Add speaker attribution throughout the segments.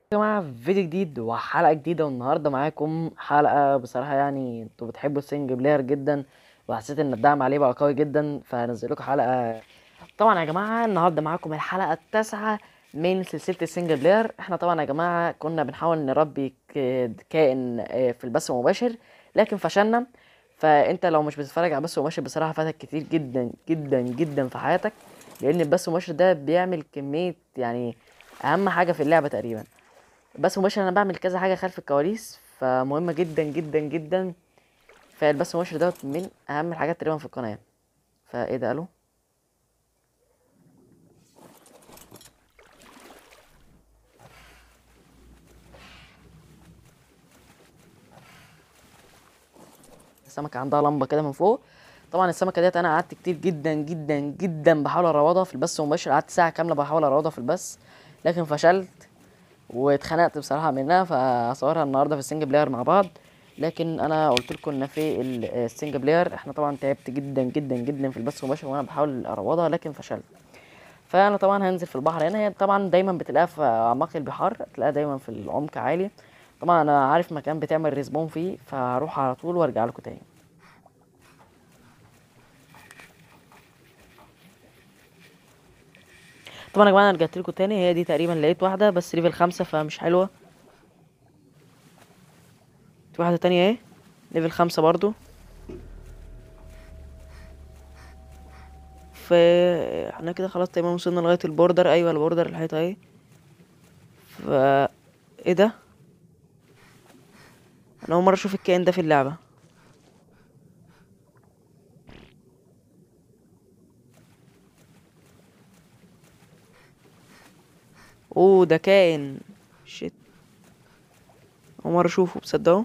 Speaker 1: يا جماعة فيديو جديد وحلقة جديدة والنهاردة معاكم حلقة بصراحة يعني انتوا بتحبوا السنج بلاير جدا وحسيت ان الدعم عليه بقى قوي جدا فهنزل لكم حلقة طبعا يا جماعة النهاردة معاكم الحلقة التاسعة من سلسلة السنجل بلاير احنا طبعا يا جماعة كنا بنحاول نربي ك- كائن آه، في البث المباشر لكن فشلنا فانت لو مش بتتفرج على البث المباشر بصراحة فاتك كتير جدا جدا جدا في حياتك لان البث المباشر ده بيعمل كمية يعني اهم حاجة في اللعبة تقريبا بس مباشر انا بعمل كذا حاجه خلف الكواليس فمهمه جدا جدا جدا فالبث المباشر دوت من اهم الحاجات تقريبا في القناه فايه ده الو السمكه عندها لمبه كده من فوق طبعا السمكه ديت انا قعدت كتير جدا جدا جدا بحاول اروضها في البث المباشر قعدت ساعه كامله بحاول اروضها في البث لكن فشلت واتخنقت بصراحه منها فهصورها النهارده في السنجل بلاير مع بعض لكن انا قلت لكم ان في ال- السنجل بلاير احنا طبعا تعبت جدا جدا جدا في البث المباشر وانا بحاول اروضها لكن فشلت فانا طبعا هنزل في البحر هنا هي طبعا دايما بتلاقيها في اعماق البحار تلاقيها دايما في العمق عالي طبعا انا عارف مكان بتعمل ريسبون فيه فهروح على طول وارجع لكم تاني طبعا يا جماعه انا رجعت لكم تاني هي دي تقريبا لقيت واحده بس ليفل خمسة فمش حلوه في واحده تانية اهي ليفل خمسة برضو ف احنا كده خلاص تقريبا وصلنا لغايه البوردر ايوه البوردر الحيطه اهي ف ايه ده انا اول مره اشوف الكائن ده في اللعبه اوه ده كائن شيت اول مره اشوفه بصدقوا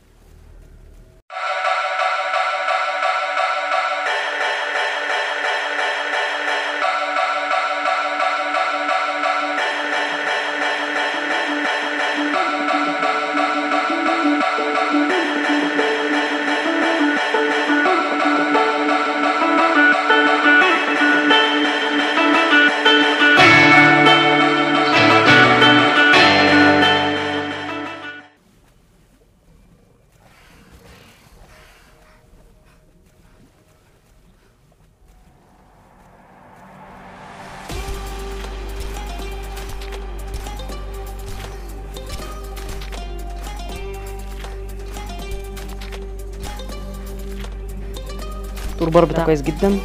Speaker 1: التور بار بتاعه كويس جدا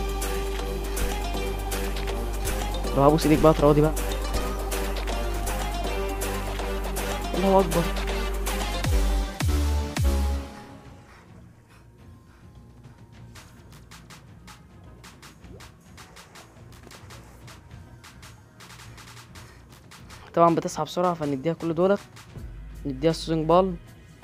Speaker 1: روح ابوس ايديك بقى تراضي بقى الله اكبر طبعا بتصحى بسرعة فنديها كل دولت نديها السوزنج بال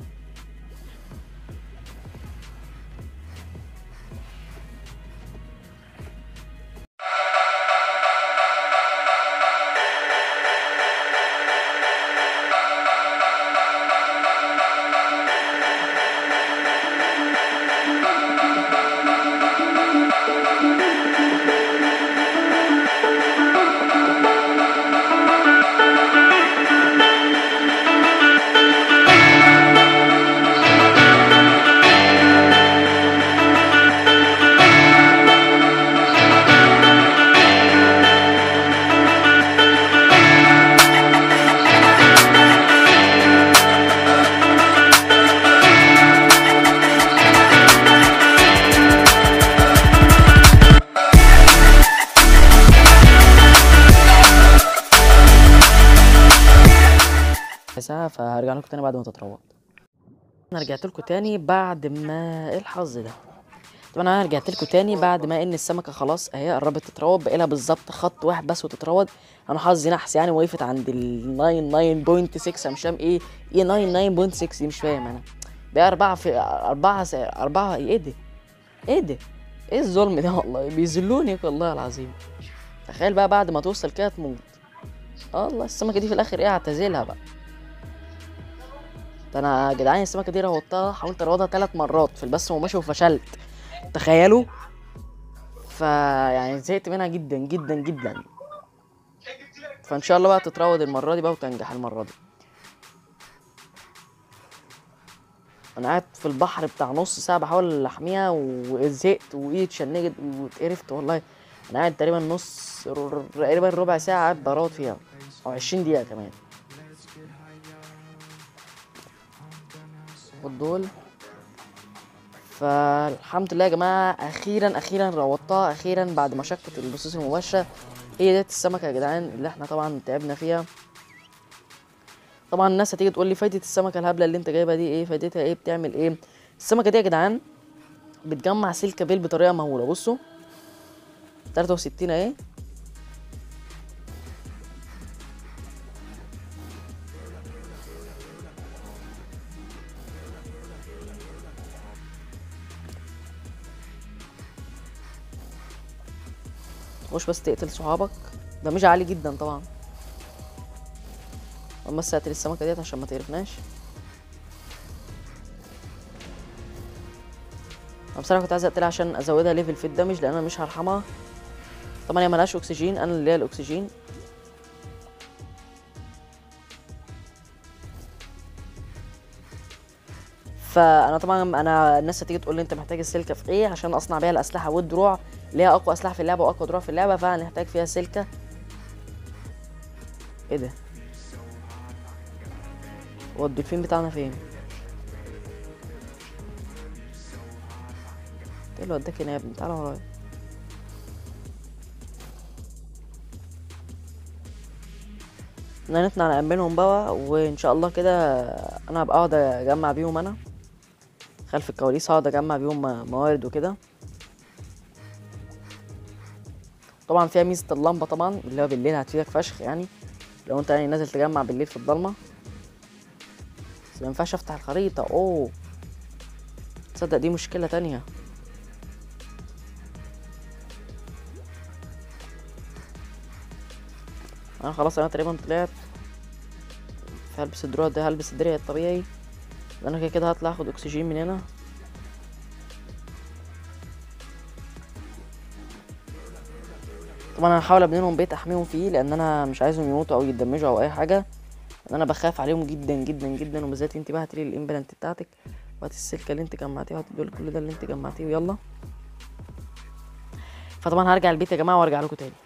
Speaker 1: ساعة فهرجع لكم تاني بعد ما تتروض انا رجعت لكم تاني بعد ما إيه الحظ ده طبعا انا رجعت لكم تاني بعد ما ان السمكه خلاص اهي قربت تتروض بقى لها بالظبط خط واحد بس وتتروض انا حظي نحس يعني وقفت عند ال 99.6 انا مش فاهم ايه ايه 99.6 دي مش فاهم انا بقى أربعة في أربعة س... أربعة ايه ده؟ ايه ده؟ ايه الظلم ده والله بيذلوني والله العظيم تخيل بقى بعد ما توصل كده تموت آه الله السمكة دي في الآخر ايه اعتزلها بقى ده انا يا جدعان السمكة دي روضتها حاولت اروضها ثلاث مرات في البث المباشر وفشلت تخيلوا فا يعني زهقت منها جدا جدا جدا فان شاء الله بقى تتروض المرة دي بقى وتنجح المرة دي انا قاعد في البحر بتاع نص ساعه بحاول احميها وزهقت وايدي اتشنجت واتقرفت والله انا قاعد تقريبا نص ر- تقريبا ربع ساعه قاعد براد فيها او عشرين دقيقه كمان خد دول فالحمد لله يا جماعه اخيرا اخيرا روضتها اخيرا بعد مشقه البثوث المباشره هي ديت السمكه يا جدعان اللي احنا طبعا تعبنا فيها طبعا الناس هتيجي تقول لي فايده السمكه الهبله اللي انت جايبها دي ايه فايدتها ايه بتعمل ايه السمكه دي يا جدعان بتجمع سلكه بيل بطريقه مهوله بصوا 63 اهي تخش بس تقتل صحابك ده مش عالي جدا طبعا أما بس هقتل السمكة ديت عشان ما تقرفناش انا بصراحة كنت عايز اقتلها عشان ازودها ليفل في الدمج لان انا مش هرحمها طبعا هي ملهاش اكسجين انا اللي ليا الاكسجين فانا طبعا انا الناس هتيجي تقول لي انت محتاج السلكه في ايه عشان اصنع بيها الاسلحه والدروع اللي هي اقوى اسلحه في اللعبه واقوى دروع في اللعبه فهنحتاج فيها سلكه ايه ده هو الدولفين بتاعنا فين ايه اللي وداك هنا يا ابني تعالى ورايا نطلع نأمنهم بقى وإن شاء الله كده أنا هبقى أقعد أجمع بيهم أنا خلف الكواليس هقعد أجمع بيهم م- موارد وكده طبعا فيها ميزة اللمبة طبعا اللي هو بالليل هتفيدك فشخ يعني لو انت يعني نازل تجمع بالليل في الضلمة بس مينفعش افتح الخريطة اوه تصدق دي مشكلة تانية انا خلاص انا تقريبا طلعت هلبس الدروع ده هلبس الدرع الطبيعي انا كده كده هطلع اخد اكسجين من هنا طبعا انا هحاول ابني بيت احميهم فيه لان انا مش عايزهم يموتوا او يتدمجوا او اي حاجه لان انا بخاف عليهم جدا جدا جدا وبالذات انت بقى هاتلي الامبلانت بتاعتك وهات السلكه اللي انت جمعتيها وهات دول كل ده اللي انت جمعتيه ويلا فطبعا هرجع البيت يا جماعه وارجع لكم تاني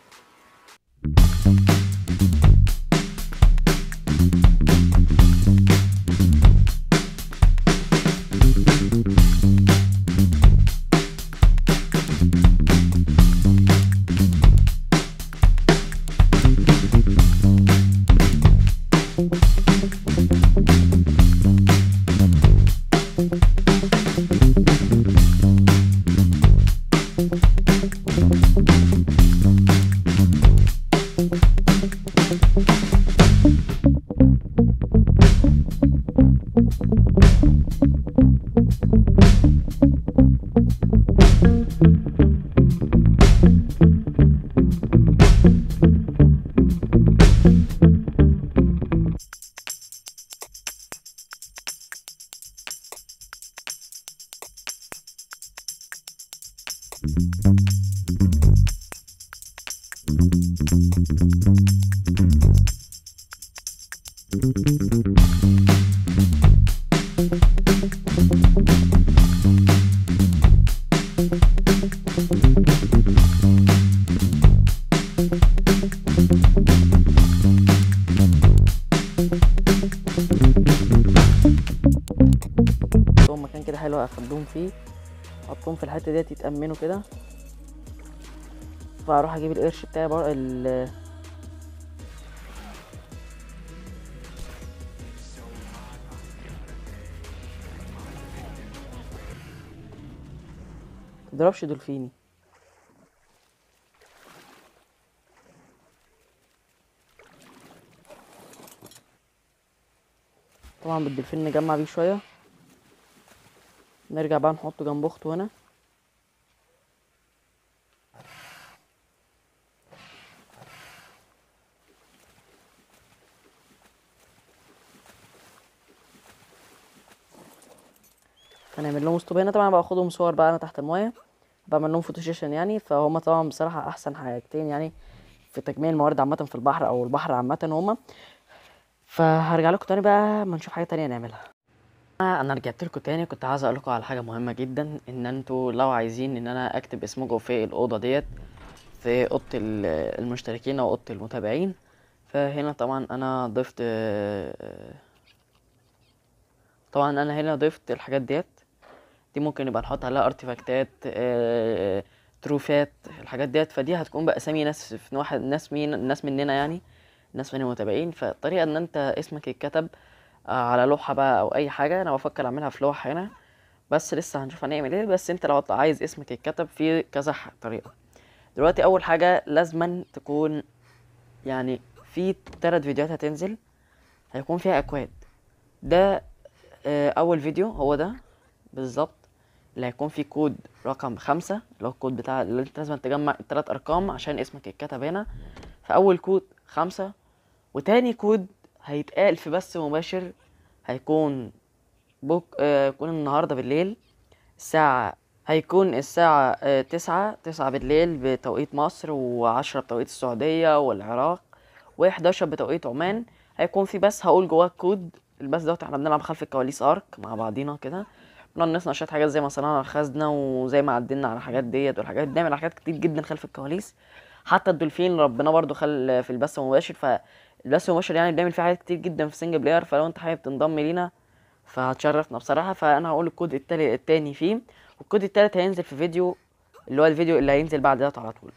Speaker 1: لهم مكان كده حلو اخدهم فيه احطهم في الحته ديت يتامنوا كده فاروح اجيب القرش بتاعي بر... ال متضربش دولفيني طبعا بالدولفين نجمع بيه شويه نرجع بقى نحطه جنب اخته هنا هنعمل لهم ستوب هنا طبعا باخدهم صور بقى انا تحت المايه بعمل لهم فوتو سيشن يعني فهم طبعا بصراحه احسن حاجتين يعني في تجميع الموارد عامه في البحر او البحر عامه هما فهرجع لكم تاني بقى ما نشوف حاجه تانية نعملها انا رجعت لكم تاني كنت عايز اقول لكم على حاجه مهمه جدا ان انتوا لو عايزين ان انا اكتب اسمكم في الاوضه ديت في اوضه ال- المشتركين او اوضه المتابعين فهنا طبعا انا ضفت طبعا انا هنا ضفت الحاجات ديت دي ممكن نبقى نحط عليها ارتيفاكتات آه، تروفات الحاجات ديت فدي هتكون باسامي ناس في واحد ناس مين ناس مننا يعني ناس من المتابعين فالطريقه ان انت اسمك يتكتب آه، على لوحه بقى او اي حاجه انا بفكر اعملها في لوحه هنا بس لسه هنشوف هنعمل ايه بس انت لو عايز اسمك يتكتب في كذا ح- طريقه دلوقتي اول حاجه لازما تكون يعني في تلات فيديوهات هتنزل هيكون فيها اكواد ده آه، اول فيديو هو ده بالظبط اللي هيكون فيه كود رقم خمسة اللي هو الكود بتاع اللي انت لازم تجمع التلات ارقام عشان اسمك يتكتب هنا فاول كود خمسة وتاني كود هيتقال في بث مباشر هيكون بوك آه، يكون النهاردة بالليل الساعة هيكون الساعة آه، تسعة تسعة بالليل بتوقيت مصر وعشرة بتوقيت السعودية والعراق وحداشر بتوقيت عمان هيكون في بث هقول جواه الكود البث دوت احنا بنلعب خلف الكواليس ارك مع بعضينا كده بنقعد نصنع شوية حاجات زي ما صنعنا الخزنة وزي ما عدلنا على الحاجات ديت والحاجات بنعمل حاجات كتير جدا خلف الكواليس حتى الدولفين ربنا برضو خل في البث المباشر فالبث المباشر يعني بنعمل فيه حاجات كتير جدا في سنجل بلاير فلو انت حابب تنضم لينا فهتشرفنا بصراحة فأنا هقول الكود التالي التاني فيه والكود التالت هينزل في فيديو اللي هو الفيديو اللي هينزل بعد ده على طول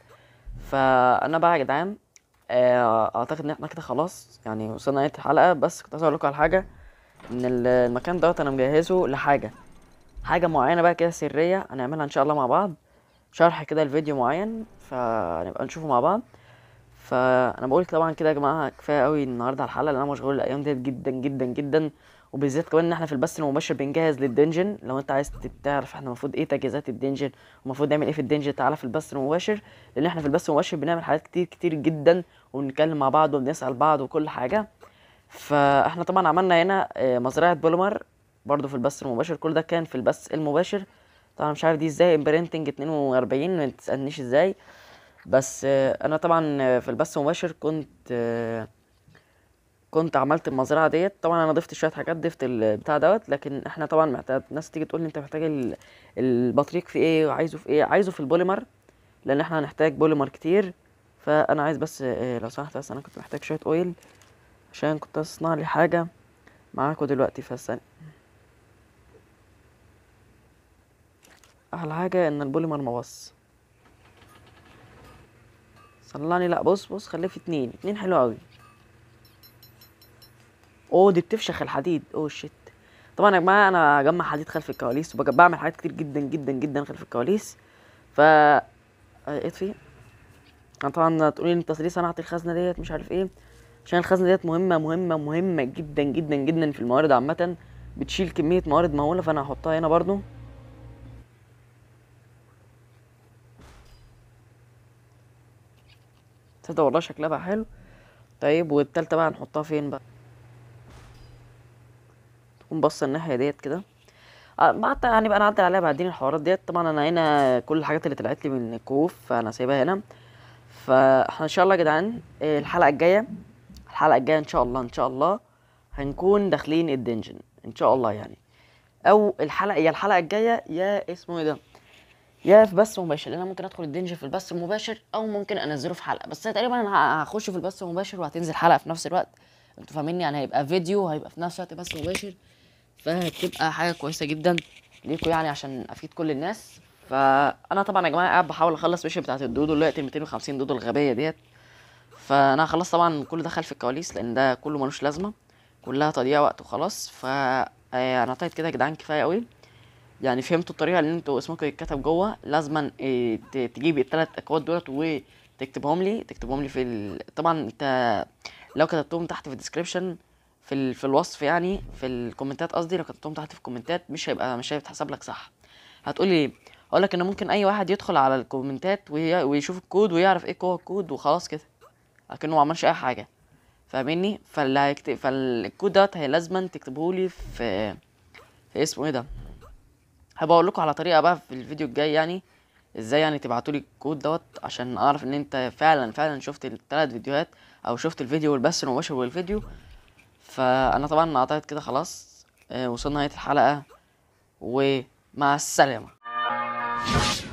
Speaker 1: فأنا بقى يا جدعان آه، أعتقد إن احنا كده خلاص يعني وصلنا نهاية الحلقة بس كنت عايز أقول لكم على حاجة إن ال- المكان دوت أنا مجهزه لحاجة حاجة معينة بقى كده سرية هنعملها إن شاء الله مع بعض شرح كده الفيديو معين فنبقى نشوفه مع بعض فانا بقول طبعا كده يا جماعه كفايه قوي النهارده على الحلقه لان انا مشغول الايام ديت جدا جدا جدا وبالذات كمان ان احنا في البث المباشر بنجهز للدنجن لو انت عايز تعرف احنا المفروض ايه تجهيزات الدنجن ومفروض نعمل ايه في الدنجن تعالى في البث المباشر لان احنا في البث المباشر بنعمل حاجات كتير كتير جدا وبنتكلم مع بعض وبنسال بعض وكل حاجه فاحنا طبعا عملنا هنا آه، مزرعه بوليمر برضو في البث المباشر كل ده كان في البث المباشر طبعا مش عارف دي ازاي امبرنتنج 42 ما تسالنيش ازاي بس آه، انا طبعا آه، في البث المباشر كنت آه، كنت عملت المزرعه ديت طبعا انا ضفت شويه حاجات ضفت البتاع دوت لكن احنا طبعا محتاج ناس تيجي تقول لي انت محتاج ال- البطريق في ايه وعايزه في ايه عايزه في البوليمر لان احنا هنحتاج بوليمر كتير فانا عايز بس آه، لو سمحت بس انا كنت محتاج شويه اويل عشان كنت اصنع لي حاجه معاكم دلوقتي في الثانية احلى حاجه ان البوليمر مبص صلاني لا بص بص خليه في اتنين اتنين حلو قوي اوه دي بتفشخ الحديد اوه شيت طبعا يا جماعه انا هجمع حديد خلف الكواليس وبعمل حاجات كتير جدا جدا جدا خلف الكواليس ف آه، اطفي انا طبعا تقولي لي انت ليه صنعت الخزنه ديت مش عارف ايه عشان الخزنه ديت مهمه مهمه مهمه جدا جدا جدا في الموارد عامه بتشيل كميه موارد مهوله فانا هحطها هنا برضو تصدق والله شكلها بقى حلو طيب والتالتة بقى هنحطها فين بقى تكون باصة الناحية ديت كده آه، بعد يعني بقى نعدل عليها بعدين الحوارات ديت طبعا انا هنا كل الحاجات اللي طلعت لي من الكهوف فانا سايبها هنا فاحنا ان شاء الله يا جدعان آه، الحلقة الجاية الحلقة الجاية ان شاء الله ان شاء الله هنكون داخلين الدنجن ان شاء الله يعني او الحلقة يا الحلقة الجاية يا اسمه ايه ده يا في بث مباشر لان انا ممكن ادخل الدنجن في البث المباشر او ممكن انزله في حلقه بس تقريبا انا هخش في البث المباشر وهتنزل حلقه في نفس الوقت انتوا فاهميني يعني هيبقى فيديو هيبقى في نفس الوقت بث مباشر فهتبقى حاجه كويسه جدا ليكوا يعني عشان افيد كل الناس فانا طبعا يا جماعه قاعد بحاول اخلص ميشن بتاعت الدودو اللي هي 250 دودو الغبيه ديت فانا هخلص طبعا كل ده خلف الكواليس لان ده كله ملوش لازمه كلها تضييع وقت وخلاص ف آه، انا اعتقد كده يا جدعان كفايه قوي يعني فهمتوا الطريقه اللي انتوا اسمكم يتكتب جوه لازما إيه ت- تجيب الثلاث اكواد دولت وتكتبهم لي تكتبهم لي في ال... طبعا انت لو كتبتهم تحت في الديسكريبشن في ال... في الوصف يعني في الكومنتات قصدي لو كتبتهم تحت في الكومنتات مش هيبقى مش هيتحسب لك صح هتقولي اقول لك ان ممكن اي واحد يدخل على الكومنتات وي... ويشوف الكود ويعرف ايه هو الكود وخلاص كده لكنه ما عملش اي حاجه فاهمني فاللي هيكتب فالكود دوت هي لازما تكتبه لي في في اسمه ايه ده هبقى اقول لكم على طريقه بقى في الفيديو الجاي يعني ازاي يعني تبعتوا لي الكود دوت عشان اعرف ان انت فعلا فعلا شفت الثلاث فيديوهات او شفت الفيديو والبث المباشر والفيديو فانا طبعا اعتقد كده خلاص آه، وصلنا نهايه الحلقه ومع السلامه